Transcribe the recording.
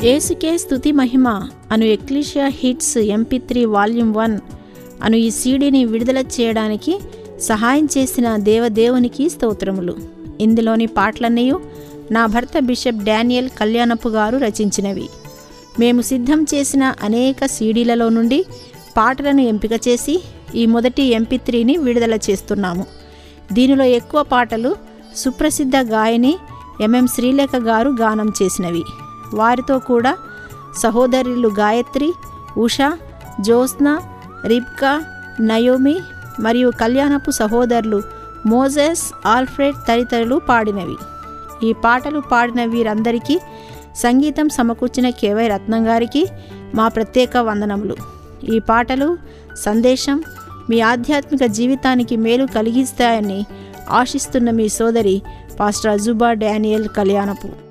ఏసుకే స్తుతి మహిమ అను Ecclesia hits MP three volume one అను ఈ సీడీని విడుదల చేయడానికి సహాయం చేసిన దేవదేవునికి స్తోత్రములు ఇందులోని పాటలన్నీ నా భర్త బిషప్ డానియల్ కళ్యాణపు గారు రచించినవి మేము సిద్ధం చేసిన అనేక సీడీలలో నుండి పాటలను ఎంపిక చేసి ఈ మొదటి ఎంపీ త్రీని విడుదల చేస్తున్నాము దీనిలో ఎక్కువ పాటలు సుప్రసిద్ధ గాయని ఎంఎం శ్రీలేఖ గారు గానం చేసినవి వారితో కూడా సహోదరులు గాయత్రి ఉషా జ్యోత్స్న రిబ్కా నయోమి మరియు కళ్యాణపు సహోదరులు మోజెస్ ఆల్ఫ్రెడ్ తదితరులు పాడినవి ఈ పాటలు పాడిన వీరందరికీ సంగీతం సమకూర్చిన కేవై రత్నం గారికి మా ప్రత్యేక వందనములు ఈ పాటలు సందేశం మీ ఆధ్యాత్మిక జీవితానికి మేలు కలిగిస్తాయని ఆశిస్తున్న మీ సోదరి పాస్టర్ అజుబా డానియల్ కళ్యాణపు